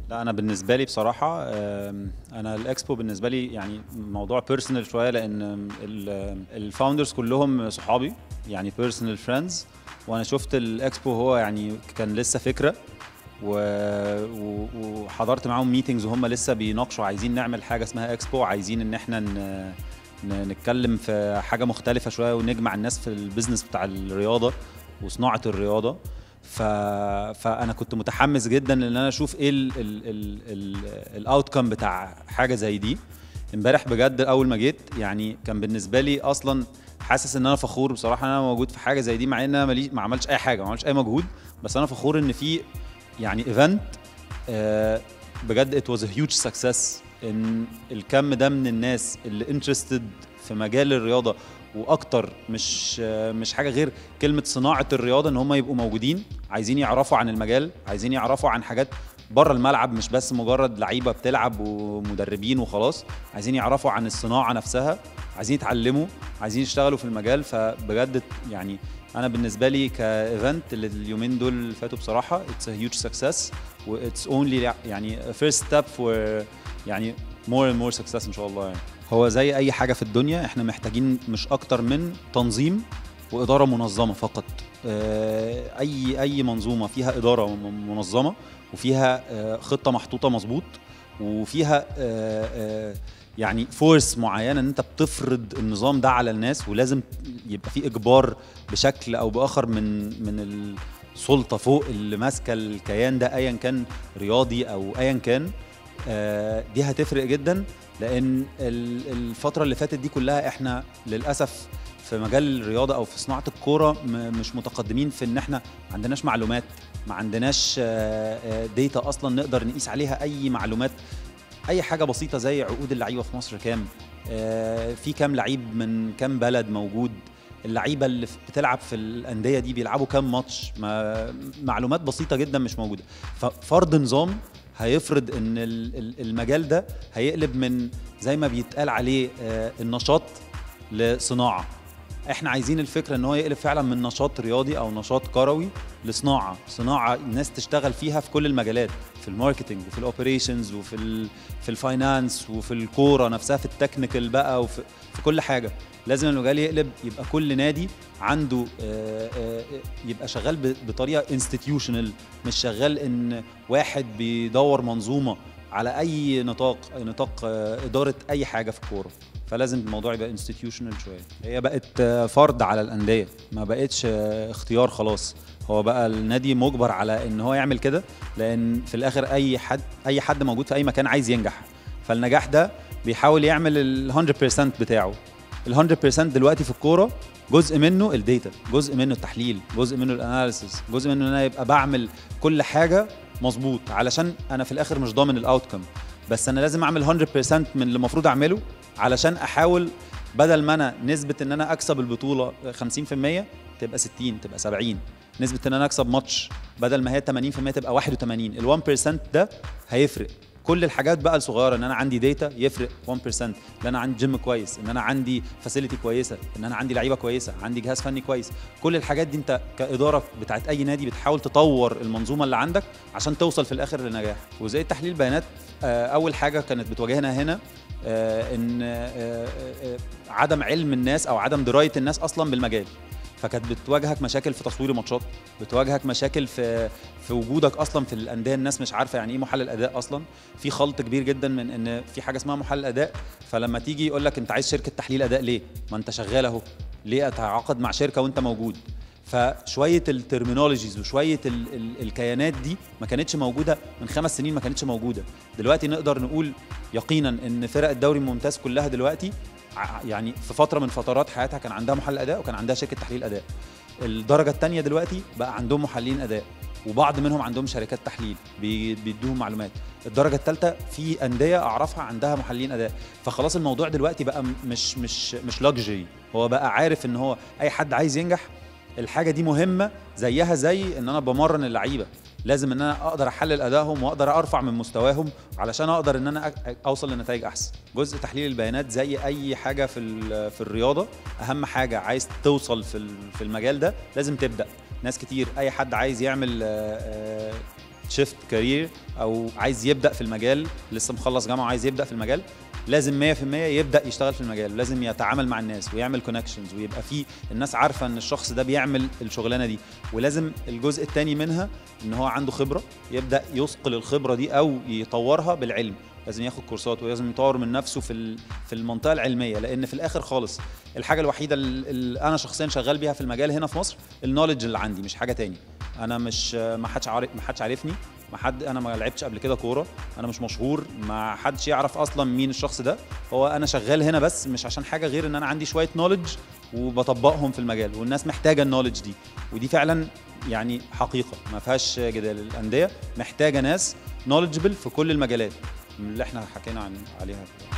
لا انا بالنسبه لي بصراحه آم، انا الاكسبو بالنسبه لي يعني موضوع بيرسونال شويه لان الفاوندرز كلهم صحابي يعني بيرسونال فريندز وانا شفت الاكسبو هو يعني كان لسه فكره و... و... وحضرت معاهم ميتنجز وهم لسه بيناقشوا عايزين نعمل حاجه اسمها اكسبو عايزين ان احنا ن... ن... نتكلم في حاجه مختلفه شويه ونجمع الناس في البيزنس بتاع الرياضه وصناعه الرياضه ف... فانا كنت متحمس جدا ان انا اشوف ايه الاوتكم بتاع حاجه زي دي امبارح بجد اول ما جيت يعني كان بالنسبه لي اصلا حاسس ان انا فخور بصراحه ان انا موجود في حاجه زي دي مع ان انا ماليش ما عملتش اي حاجه ما عملتش اي مجهود بس انا فخور ان في يعني ايفنت بجد ات واز هيوج سكسس ان الكم ده من الناس اللي انترستد في مجال الرياضه واكتر مش آه، مش حاجه غير كلمه صناعه الرياضه ان هم يبقوا موجودين عايزين يعرفوا عن المجال عايزين يعرفوا عن حاجات بره الملعب مش بس مجرد لعيبه بتلعب ومدربين وخلاص عايزين يعرفوا عن الصناعه نفسها عايزين يتعلموا عايزين يشتغلوا في المجال فبجد يعني انا بالنسبه لي كايفنت اللي اليومين دول فاتوا بصراحه اتس هيوج سكسس واتس اونلي يعني فيرست ستيب فور يعني مور اند مور سكسس ان شاء الله يعني هو زي اي حاجه في الدنيا احنا محتاجين مش اكتر من تنظيم واداره منظمه فقط آه، اي اي منظومه فيها اداره م- منظمه وفيها آه، خطه محطوطه مظبوط وفيها آه، آه، يعني فورس معينه ان انت بتفرض النظام ده على الناس ولازم يبقى في اجبار بشكل او باخر من من السلطه فوق اللي ماسكه الكيان ده ايا كان رياضي او ايا كان آه، دي هتفرق جدا لان ال- الفتره اللي فاتت دي كلها احنا للاسف في مجال الرياضه او في صناعه الكوره م- مش متقدمين في ان احنا ما عندناش معلومات ما عندناش ديتا اصلا نقدر نقيس عليها اي معلومات اي حاجه بسيطه زي عقود اللعيبه في مصر كام آه، في كام لعيب من كام بلد موجود اللعيبه اللي في- بتلعب في الانديه دي بيلعبوا كام ماتش ما معلومات بسيطه جدا مش موجوده ففرض نظام هيفرض ان ال- ال- المجال ده هيقلب من زي ما بيتقال عليه آه، النشاط لصناعه احنا عايزين الفكره ان هو يقلب فعلا من نشاط رياضي او نشاط كروي لصناعه صناعه الناس تشتغل فيها في كل المجالات في الماركتنج وفي الاوبريشنز وفي ال في الفاينانس وفي الكوره نفسها في التكنيكال بقى وفي في كل حاجه لازم المجال يقلب يبقى كل نادي عنده آه، آه، يبقى شغال ب- بطريقه انستتيوشنال مش شغال ان واحد بيدور منظومه على اي نطاق نطاق آه، اداره اي حاجه في الكوره فلازم الموضوع يبقى انستتيوشنال شويه هي بقت آه، فرض على الانديه ما بقتش آه، اختيار خلاص هو بقى النادي مجبر على ان هو يعمل كده لان في الاخر اي حد اي حد موجود في اي مكان عايز ينجح فالنجاح ده بيحاول يعمل ال 100% بتاعه ال 100% دلوقتي في الكوره جزء منه الداتا جزء منه التحليل جزء منه الاناليسيس جزء منه ان انا يبقى بعمل كل حاجه مظبوط علشان انا في الاخر مش ضامن الاوتكم بس انا لازم اعمل 100% من اللي المفروض اعمله علشان احاول بدل ما انا نسبه ان انا اكسب البطوله 50% تبقى 60 تبقى 70 نسبه ان انا اكسب ماتش بدل ما هي 80% تبقى 81 ال 1% ده هيفرق كل الحاجات بقى الصغيره ان انا عندي داتا يفرق 1% ان انا عندي جيم كويس ان انا عندي فاسيلتي كويسه ان انا عندي لعيبه كويسه عندي جهاز فني كويس كل الحاجات دي انت كاداره بتاعت اي نادي بتحاول تطور المنظومه اللي عندك عشان توصل في الاخر لنجاح وزي تحليل البيانات آه، اول حاجه كانت بتواجهنا هنا آه، ان آه، آه، عدم علم الناس او عدم درايه الناس اصلا بالمجال فكانت بتواجهك مشاكل في تصوير الماتشات بتواجهك مشاكل في في وجودك اصلا في الانديه الناس مش عارفه يعني ايه محلل اداء اصلا في خلط كبير جدا من ان في حاجه اسمها محلل اداء فلما تيجي يقول لك انت عايز شركه تحليل اداء ليه ما انت شغال اهو ليه اتعاقد مع شركه وانت موجود فشويه الترمينولوجيز وشويه ال ال الكيانات دي ما كانتش موجوده من خمس سنين ما كانتش موجوده دلوقتي نقدر نقول يقينا ان فرق الدوري الممتاز كلها دلوقتي ع- يعني في فتره من فترات حياتها كان عندها محلل اداء وكان عندها شركه تحليل اداء الدرجه الثانيه دلوقتي بقى عندهم محللين اداء وبعض منهم عندهم شركات تحليل بي- بيدوهم معلومات الدرجه الثالثه في انديه اعرفها عندها محللين اداء فخلاص الموضوع دلوقتي بقى م- مش مش مش لاكجري هو بقى عارف ان هو اي حد عايز ينجح الحاجه دي مهمه زيها زي ان انا بمرن اللعيبه لازم ان انا اقدر احلل ادائهم واقدر ارفع من مستواهم علشان اقدر ان انا أ- اوصل لنتائج احسن جزء تحليل البيانات زي اي حاجه في ال- في الرياضه اهم حاجه عايز توصل في ال- في المجال ده لازم تبدا ناس كتير اي حد عايز يعمل شيفت كارير او عايز يبدا في المجال لسه مخلص جامعه وعايز يبدا في المجال لازم 100% يبدا يشتغل في المجال لازم يتعامل مع الناس ويعمل كونكشنز ويبقى فيه الناس عارفه ان الشخص ده بيعمل الشغلانه دي ولازم الجزء الثاني منها ان هو عنده خبره يبدا يثقل الخبره دي او يطورها بالعلم لازم ياخد كورسات ولازم يطور من نفسه في ال- في المنطقه العلميه لان في الاخر خالص الحاجه الوحيده اللي اللي انا شخصيا شغال بيها في المجال هنا في مصر النولج اللي عندي مش حاجه تاني انا مش ما حدش عارف ما حدش عارفني ما حد انا ما لعبتش قبل كده كوره انا مش مشهور ما حدش يعرف اصلا مين الشخص ده هو انا شغال هنا بس مش عشان حاجه غير ان انا عندي شويه نولج وبطبقهم في المجال والناس محتاجه النولج دي ودي فعلا يعني حقيقه ما فيهاش جدال الانديه محتاجه ناس نولجبل في كل المجالات من اللي احنا حكينا عن عليها